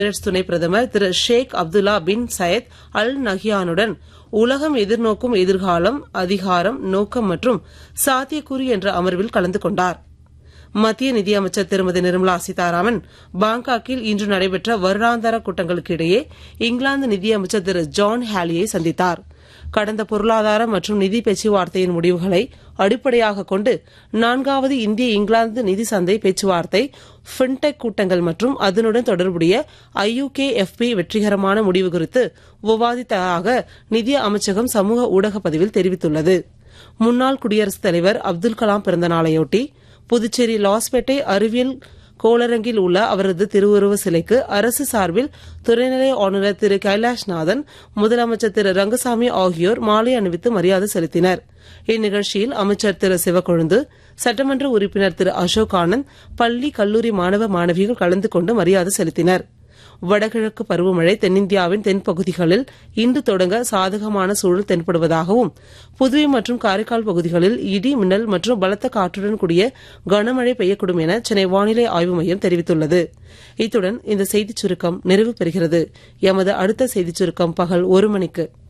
Emirates துணை பிரதமர் திரு ஷேக் அப்துல்லா பின் சயத் அல் நஹ்யானுடன் உலகம் எதிர்நோக்கும் எதிர்காலம் அதிகாரம் நோக்கம் மற்றும் சாத்தியக்கூறு என்ற அமர்வில் கலந்து கொண்டார் மத்திய நிதியமைச்சர் திருமதி நிர்மலா சீதாராமன் பாங்காக்கில் இன்று நடைபெற்ற வருடாந்திர கூட்டங்களுக்கு இடையே இங்கிலாந்து நிதியமைச்சர் திரு ஜான் ஹாலியை சந்தித்தார் கடந்த பொருளாதார மற்றும் நிதி பேச்சுவார்த்தையின் முடிவுகளை அடிப்படையாக கொண்டு நான்காவது இந்திய இங்கிலாந்து நிதி சந்தை பேச்சுவார்த்தை ஃபின்டெக் கூட்டங்கள் மற்றும் அதனுடன் தொடர்புடைய ஐயுகே எஃப்பி வெற்றிகரமான முடிவு குறித்து விவாதித்ததாக நிதி அமைச்சகம் சமூக ஊடக பதிவில் தெரிவித்துள்ளது முன்னாள் குடியரசுத் தலைவர் அப்துல் கலாம் பிறந்த நாளையொட்டி புதுச்சேரி லாஸ்பேட்டை அறிவியல் கோளரங்கில் உள்ள அவரது திருவுருவ சிலைக்கு அரசு சார்பில் துணைநிலை ஆளுநர் திரு கைலாஷ்நாதன் முதலமைச்சர் திரு ரங்கசாமி ஆகியோர் மாலை அணிவித்து மரியாதை செலுத்தினர் இந்நிகழ்ச்சியில் அமைச்சர் திரு சிவக்கொழுந்து சட்டமன்ற உறுப்பினர் திரு அசோக் ஆனந்த் பள்ளி கல்லூரி மாணவ மாணவிகள் கலந்து கொண்டு மரியாதை செலுத்தினர் வடகிழக்கு பருவமழை தென்னிந்தியாவின் தென்பகுதிகளில் இன்று தொடங்க சாதகமான சூழல் தென்படுவதாகவும் புதுவை மற்றும் காரைக்கால் பகுதிகளில் இடி மின்னல் மற்றும் பலத்த காற்றுடன் கூடிய கனமழை பெய்யக்கூடும் என சென்னை வானிலை ஆய்வு மையம் தெரிவித்துள்ளது இத்துடன் இந்த செய்திச் சுருக்கம் நிறைவு பெறுகிறது எமது அடுத்த செய்திச் சுருக்கம் பகல் ஒரு மணிக்கு